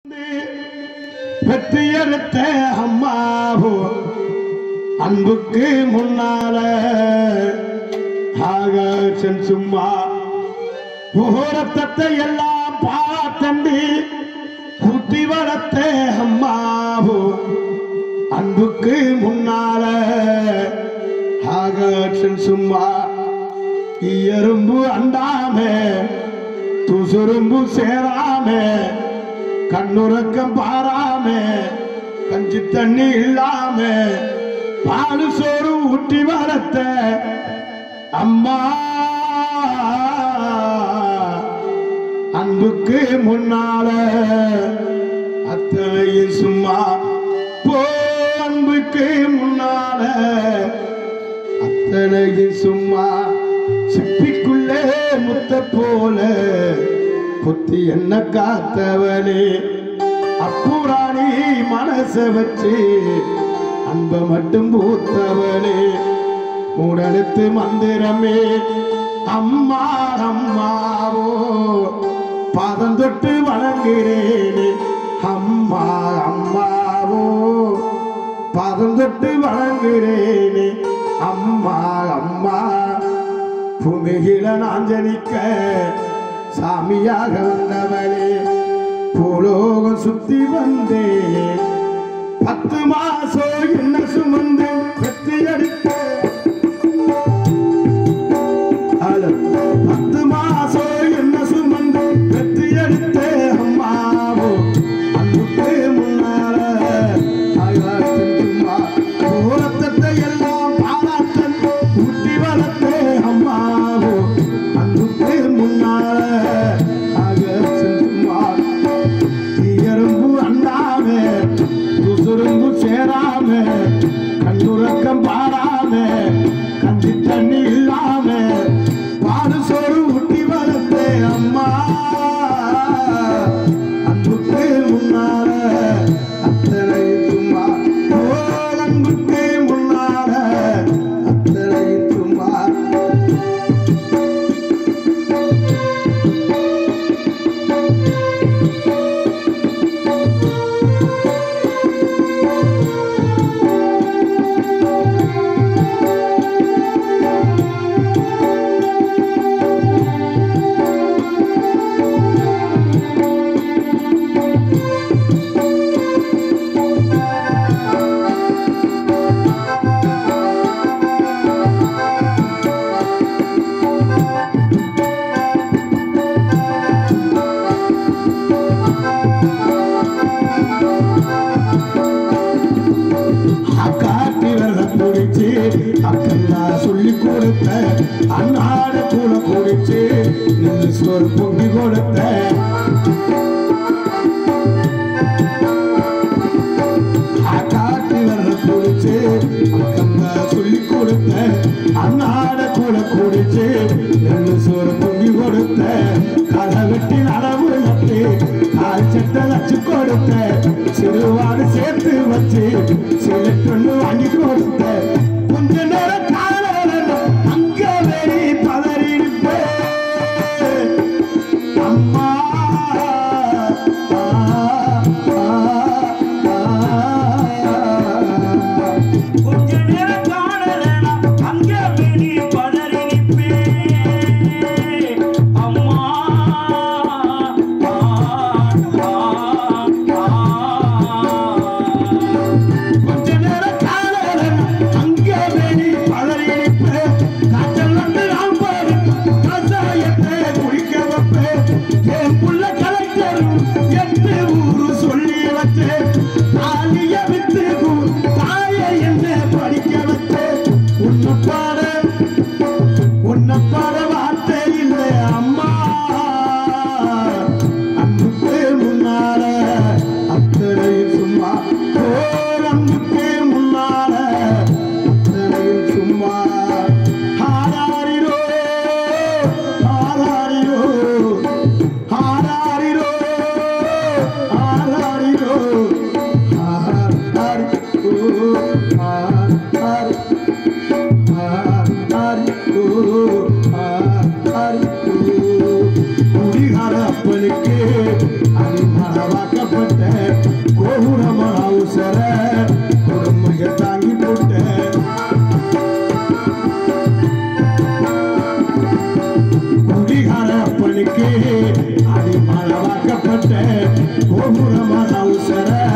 பெற்று எடுத்த அம்மாவோ அன்புக்கு முன்னால ஆகாசன் சும்மா முகூரத்தத்தை எல்லாம் பார்த்தண்டி குட்டி வளர்த்த அம்மாவோ அன்புக்கு முன்னால ஆகாசன் சும்மா எறும்பு அண்டாம துசுரும்பு சேராம கண்ணுறக்கம் பாராம கஞ்சி தண்ணி இல்லாம பாலு சோறு ஊட்டி வளர்த்த அம்மா அன்புக்கு முன்னால அத்தனையும் சும்மா போ அன்புக்கு முன்னால அத்தனையும் சும்மா சிப்பிக்குள்ளே முத்த போல குத்தி என்ன காத்தவனே அப்புராணி மனச வச்சு அன்ப மட்டும் பூத்தவனே உடலுத்து மந்திரமே அம்மா அம்மாவோ பாதம் தொட்டு வணங்குகிறேனே அம்மா அம்மாவோ பாதம் தொட்டு வணங்குகிறேனே அம்மா அம்மா பூமியில நாஞ்சலிக்க சாமியாக வந்தவளே பூலோகம் சுத்தி வந்தேன் பத்து மாசம் என்ன சுமந்து வெற்றி அடித்த பத்து மாசம் என்ன சுமந்து வெற்றி அடித்த அம்மாவோ அன்புக்கு முன்னால ஆகாசம் சும்மா ஓரத்தத்தை எல்லாம் பாராட்டன் ஊட்டி வளர்த்த அம்மாவோ அன்புக்கு முன்னால ஆகாசம் சும்மா எறும்பு அண்டாம துசுரும்பு சேராம கண்ணுறக்கம் பாராம கஞ்சி தண்ணி இல்லாம பாடு சோறு ஊட்டி வளர்த்த அம்மா அன்புக்கு முன்னால அத்தனை சும்மா ஓ அன்புக்கு முன்னால அத்தனை சும்மா அக்காட்டி வெள்ள குடிச்சு அக்கல்லா சொல்லி கொடுத்த அன்னாட கூட குடிச்சு நெல்லு சோறு பொங்கி கொடுத்த அக்காட்டி வெள்ள குடிச்சு அக்கல்லா சொல்லி கொடுத்த அன்னாட கூட குடிச்சு நெல்லு சோறு பொங்கி கொடுத்த களை வெட்டி நடவு நட்டு கால் சட்டை வச்சு கொடுத்த சிறுவாடு சேர்த்து வச்சு சிலட்டொன்னு வாங்கி கொடுத்த கொஞ்ச நேரம் காலையில அங்க வெறி பதறி அம்மா கொஞ்ச நேரம் காணலனா அங்க வெளி பதறி நிப்பேன் அம்மா ஆ, ஆ, ஆ. கொஞ்ச நேரம் காலையில அங்க வெறி பதறி காய்ச்சல் வந்து நான் பாரு கசாயத்தை குடிக்க வைப்பேன் என் புள்ள கலெக்டர் எட்டு ஊரு சொல்லி வச்சேன் தாலிய வித்து தாய என்ன படிக்க வச்சேன் உன்னை பாட உன்னை பாட வார்த்தை இல்லை அம்மா அன்புக்கு முன்னால அத்தனையும் சும்மா ஓ அன்புக்கு முன்னால அத்தனையும் சும்மா ஆராரிரோ ஆராரிரோ ஆராரிரோ ஆராரிரோ போட்டேன் கோபுரமா அவசர கொடுமைய தாங்கி போட்டேன் குடிகார பணிக்கு அடிமளவாக்கப்பட்ட கோபுரமா அவசர